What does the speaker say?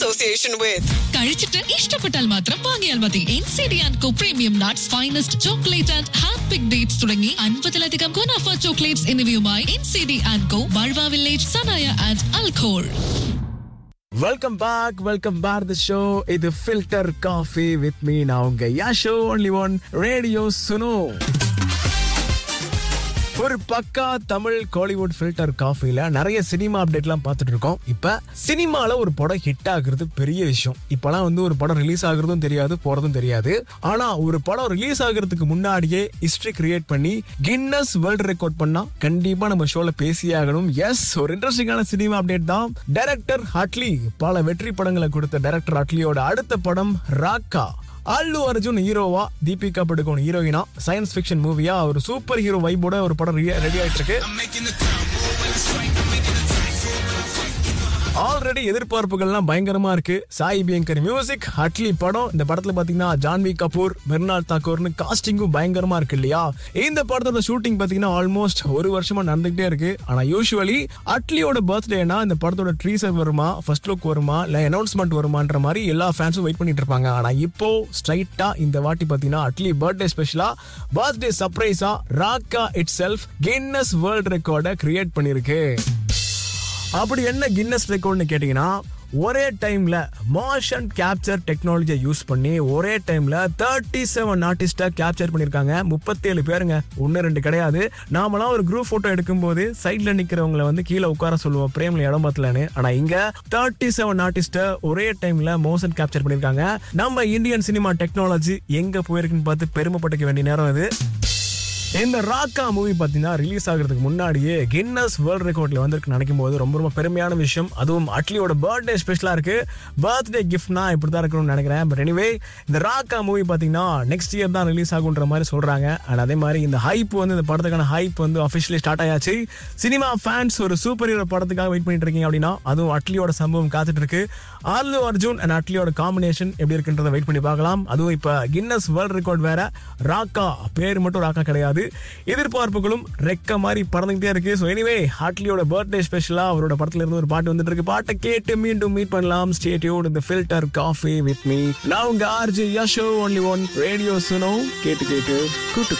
association with. കഴിച്ചിട്ട് ഇഷ്ടപ്പെട്ടാൽ മാത്രം വാങ്ങിയാൽ മതി N C D and co premium nuts finest chocolate and hand pick dates തുടങ്ങി അൻപതിലധികം ഗുണാഫ ചോക്ലേറ്റ്സ് എന്നിവയുമായി N C D and co ബൾവ വില്ലേജ് സനായ and Al Khor welcome back welcome back the show இது ஃபில்டர் காஃபி வித் மீ நான் உங்க Yasho only one radio Suno ஒரு பக்கா தமிழ் காலிவுட் ஃபில்டர் காஃபில நிறைய சினிமா அப்டேட்லாம் பார்த்துட்டு இருக்கோம் இப்ப சினிமால ஒரு படம் ஹிட் ஆகுறது பெரிய விஷயம் இப்பெல்லாம் வந்து ஒரு படம் ரிலீஸ் ஆகுறதும் தெரியாது போறதும் தெரியாது ஆனா ஒரு படம் ரிலீஸ் ஆகுறதுக்கு முன்னாடியே ஹிஸ்டரி கிரியேட் பண்ணி கின்னஸ் வேர்ல்ட் ரெக்கார்ட் பண்ணா கண்டிப்பா நம்ம ஷோல பேசியே ஆகணும் எஸ் ஒரு இன்ட்ரெஸ்டிங்கான சினிமா அப்டேட் தான் டைரக்டர் ஹட்லி பல வெற்றி படங்களை கொடுத்த டைரக்டர் ஹட்லியோட அடுத்த படம் ராக்கா அல்லு அர்ஜுன் ஹீரோவா தீபிகா படுகோன் ஹீரோயினா சயின்ஸ் ஃபிக்ஷன் மூவியா ஒரு சூப்பர் ஹீரோ வைபோட ஒரு படம் ரெடி ஆயிட்டு இருக்கு ஆல்ரெடி எதிர்பார்ப்புகள்லாம் பயங்கரமா இருக்கு சாய் பியங்கர் மியூசிக் அட்லி படம் இந்த படத்துல பாத்தீங்கன்னா ஜான்வி கபூர் மிர்னால் தாக்கூர்னு காஸ்டிங்கும் பயங்கரமா இருக்கு இல்லையா இந்த படத்தோட ஷூட்டிங் பாத்தீங்கன்னா ஆல்மோஸ்ட் ஒரு வருஷமா நடந்துகிட்டே இருக்கு ஆனா யூஸ்வலி அட்லியோட பர்த்டேனா இந்த படத்தோட ட்ரீசர் வருமா ஃபர்ஸ்ட் லுக் வருமா இல்ல அனௌன்ஸ்மெண்ட் வருமான்ற மாதிரி எல்லா ஃபேன்ஸும் வெயிட் பண்ணிட்டு இருப்பாங்க ஆனா இப்போ ஸ்ட்ரைட்டா இந்த வாட்டி பாத்தீங்கன்னா அட்லி பர்த்டே ஸ்பெஷலா பர்த்டே சர்ப்ரைஸா Raaka itself Guinness world ரெக்கார்டை கிரியேட் பண்ணிருக்கு அப்படி என்ன கின்னஸ் ரெக்கார்ட்னு கேட்டிங்கன்னா ஒரே டைம்ல மோஷன் கேப்சர் டெக்னாலஜியை யூஸ் பண்ணி ஒரே டைம்ல தேர்ட்டி செவன் ஆர்டிஸ்டா கேப்சர் பண்ணிருக்காங்க முப்பத்தேழு பேருங்க ஒன்னு ரெண்டு கிடையாது நாமெல்லாம் ஒரு குரூப் போட்டோ எடுக்கும்போது சைட்ல நிக்கிறவங்கள வந்து கீழே உட்கார சொல்லுவோம் பிரேம்ல இடம் பத்தலன்னு ஆனா இங்க தேர்ட்டி செவன் ஆர்டிஸ்ட ஒரே டைம்ல மோஷன் கேப்சர் பண்ணிருக்காங்க நம்ம இந்தியன் சினிமா டெக்னாலஜி எங்க போயிருக்குன்னு பார்த்து பெருமைப்பட்டுக்க வேண்டிய நேரம் இது இந்த ராக்கா மூவி பார்த்தீங்கன்னா ரிலீஸ் ஆகிறதுக்கு முன்னாடியே கின்னஸ் வேர்ல்ட் ரெக்கார்ட்ல வந்திருக்கு நினைக்கும் போது ரொம்ப ரொம்ப பெருமையான விஷயம் அதுவும் அட்லியோட பர்த்டே ஸ்பெஷலா இருக்கு பர்த்டே கிஃப்ட்னா இப்படி தான் இருக்கணும்னு நினைக்கிறேன் பட் எனிவே இந்த ராக்கா மூவி பார்த்தீங்கன்னா நெக்ஸ்ட் இயர் தான் ரிலீஸ் ஆகுன்ற மாதிரி சொல்றாங்க அண்ட் அதே மாதிரி இந்த ஹைப் வந்து இந்த படத்துக்கான ஹைப் வந்து அஃபிஷியலி ஸ்டார்ட் ஆயாச்சு சினிமா ஃபேன்ஸ் ஒரு சூப்பர் ஹீரோ படத்துக்காக வெயிட் பண்ணிட்டு இருக்கீங்க அப்படின்னா அதுவும் அட்லியோட சம்பவம் காத்துட்டு இருக்கு அல்லு அர்ஜுன் அண்ட் அட்லியோட காம்பினேஷன் எப்படி இருக்குன்றதை வெயிட் பண்ணி பார்க்கலாம் அதுவும் இப்போ கின்னஸ் வேர்ல்ட் ரெக்கார்ட் வேற ராக்கா பேர் மட்டும் ராக்கா கிடையாது எதிர்பார்ப்புகளும் ரெக்க மாதிரி பறந்துகிட்டே இருக்கு ஸோ எனிவே ஹாட்லியோட பர்த்டே ஸ்பெஷலா அவரோட படத்துல இருந்து ஒரு பாட்டு வந்துட்டு இருக்கு பாட்டை கேட்டு மீண்டும் மீட் பண்ணலாம் ஸ்டேட்யூட் இந்த ஃபில்டர் காஃபி வித் மீ நான் உங்க RJ Yasho only one radio Suno கேட்டு கேட்டு கூட்டு